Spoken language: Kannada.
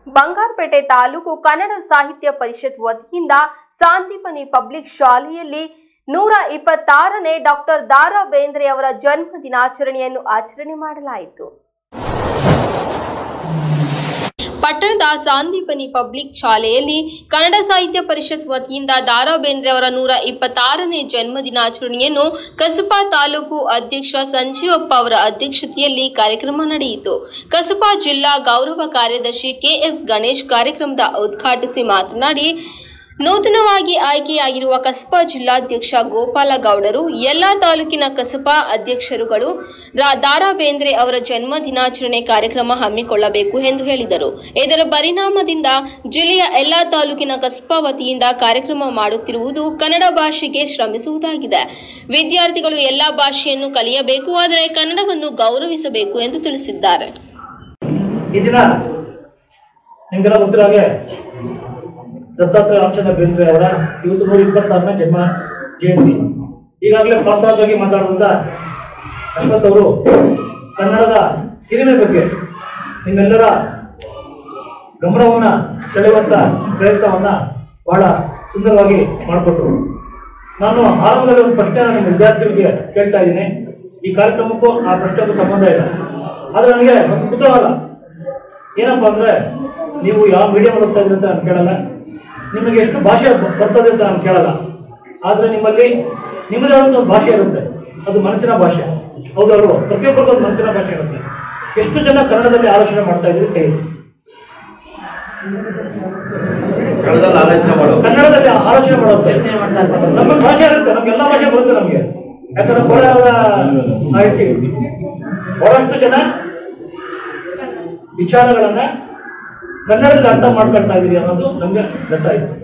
ಬಂಗಾರಪೇಟೆ ತಾಲೂಕು ಕನ್ನಡ ಸಾಹಿತ್ಯ ಪರಿಷತ್ ವತಿಯಿಂದ ಸಾಂದೀಪನಿ ಪಬ್ಲಿಕ್ ಶಾಲೆಯಲ್ಲಿ ನೂರ ಇಪ್ಪತ್ತಾರನೇ ಡಾಕ್ಟರ್ ದಾರಾ ಬೇಂದ್ರೆ ಅವರ ಜನ್ಮ ದಿನಾಚರಣೆಯನ್ನು ಆಚರಣೆ ಮಾಡಲಾಯಿತು ಪಟ್ಟಣದ ಸಾಂದೀಪನಿ ಪಬ್ಲಿಕ್ ಶಾಲೆಯಲ್ಲಿ ಕನ್ನಡ ಸಾಹಿತ್ಯ ಪರಿಷತ್ ವತಿಯಿಂದ ದಾರಾ ಬೇಂದ್ರೆ ಅವರ ನೂರ ಇಪ್ಪತ್ತಾರನೇ ಜನ್ಮ ದಿನಾಚರಣೆಯನ್ನು ಕಸಬಾ ತಾಲೂಕು ಅಧ್ಯಕ್ಷ ಸಂಜೀವಪ್ಪ ಅವರ ಅಧ್ಯಕ್ಷತೆಯಲ್ಲಿ ಕಾರ್ಯಕ್ರಮ ನಡೆಯಿತು ಕಸಬಾ ಜಿಲ್ಲಾ ಗೌರವ ಕಾರ್ಯದರ್ಶಿ ಕೆಎಸ್ ಗಣೇಶ್ ಕಾರ್ಯಕ್ರಮದ ಉದ್ಘಾಟಿಸಿ ಮಾತನಾಡಿ ನೂತನವಾಗಿ ಆಯ್ಕೆಯಾಗಿರುವ ಕಸಬಾ ಜಿಲ್ಲಾಧ್ಯಕ್ಷ ಗೋಪಾಲ ಗೌಡರು ಎಲ್ಲಾ ತಾಲೂಕಿನ ಕಸಬಾ ಅಧ್ಯಕ್ಷರುಗಳು ರಾ- ದಾರಾ ಬೇಂದ್ರೆ ಅವರ ಜನ್ಮ ದಿನಾಚರಣೆ ಕಾರ್ಯಕ್ರಮ ಹಮ್ಮಿಕೊಳ್ಳಬೇಕು ಎಂದು ಹೇಳಿದರು ಇದರ ಪರಿಣಾಮದಿಂದ ಜಿಲ್ಲೆಯ ಎಲ್ಲಾ ತಾಲೂಕಿನ ಕಸಬಾ ವತಿಯಿಂದ ಕಾರ್ಯಕ್ರಮ ಮಾಡುತ್ತಿರುವುದು ಕನ್ನಡ ಭಾಷೆಗೆ ಶ್ರಮಿಸುವುದಾಗಿದೆ ವಿದ್ಯಾರ್ಥಿಗಳು ಎಲ್ಲಾ ಭಾಷೆಯನ್ನು ಕಲಿಯಬೇಕು ಆದರೆ ಕನ್ನಡವನ್ನು ಗೌರವಿಸಬೇಕು ಎಂದು ತಿಳಿಸಿದ್ದಾರೆ ಈ ದಿನ ನಿಮ್ಗೆಲ್ಲ ಗೊತ್ತಿರೋ ಹಾಗೆ ದತ್ತಾತ್ರೇಯ ರಾಮಚಂದ್ರ ಬೇಂದ್ರೆ ಅವರ ಇವತ್ತು ನೂರ ಇಪ್ಪತ್ತಾರನೇ ಜನ್ಮ ಜಯಂತಿ ಈಗಾಗಲೇ ವಾಸ್ತವವಾಗಿ ಮಾತಾಡಿದಂತ ಅಶ್ವಥ್ ಅವರು ಕನ್ನಡದ ಹಿರಿಮೆ ಬಗ್ಗೆ ನಿಮ್ಮೆಲ್ಲರ ಗಮನವನ್ನ ಸೆಳೆಯುವಂತ ಪ್ರಯತ್ನವನ್ನ ಬಹಳ ಸುಂದರವಾಗಿ ಮಾಡಿಕೊಟ್ರು ನಾನು ಆರಂಭದಲ್ಲಿ ಒಂದು ಪ್ರಶ್ನೆ ನಿಮ್ಮ ವಿದ್ಯಾರ್ಥಿಗಳಿಗೆ ಕೇಳ್ತಾ ಇದ್ದೀನಿ ಈ ಕಾರ್ಯಕ್ರಮಕ್ಕೂ ಆ ಪ್ರಶ್ನೆಗೂ ಸಂಬಂಧ ಇಲ್ಲ ಆದ್ರೆ ನನಗೆ ಒಂದು ಕುತೂಹಲ ಏನಪ್ಪಾ ಅಂದ್ರೆ ನೀವು ಯಾವ ಮೀಡಿಯಂ ಓದ್ತಾ ಇದ್ರಿ ಅಂತ ನಾನು ಕೇಳಲ್ಲ ನಿಮಗೆ ಎಷ್ಟು ಭಾಷೆ ಬ- ಬರ್ತದೆ ಅಂತ ನಾನು ಕೇಳಲ್ಲ ಆದ್ರೆ ನಿಮ್ಮಲ್ಲಿ ನಿಮ್ಮದೇ ಆದಂತ ಒಂದು ಭಾಷೆ ಇರುತ್ತೆ ಅದು ಮನಸ್ಸಿನ ಭಾಷೆ ಹೌದಲ್ವ ಪ್ರತಿಯೊಬ್ಬರಿಗೂ ಒಂದು ಮನಸ್ಸಿನ ಭಾಷೆ ಇರುತ್ತೆ ಎಷ್ಟು ಜನ ಕನ್ನಡದಲ್ಲಿ ಆಲೋಚನೆ ಮಾಡ್ತಾ ಇದ್ದೀರಿ ಕೈ ಎತ್ತಿ. ಕನ್ನಡದಲ್ಲಿ ಆಲೋಚನೆ ಮಾಡು ಕನ್ನಡದಲ್ಲಿ ಆಲೋಚನೆ ಮಾಡೋದು ನಮ್ಮ ಭಾಷೆ ಇರುತ್ತೆ ನಮ್ಗೆ ಎಲ್ಲ ಭಾಷೆ ಬರುತ್ತೆ ನಮ್ಗೆ ಯಾಕಂದ್ರೆ ಕೋಲಾರದ ಆಯ್ಸಿ ಬಹಳಷ್ಟು ಜನ ವಿಚಾರಗಳನ್ನ ಕನ್ನಡದಲ್ಲಿ ಅರ್ಥ ಮಾಡ್ಕೊಳ್ತಾ ಇದೀರಿ ಅನ್ನೋದು ನಮ್ಗೆ ಗೊತ್ತಾಯ್ತು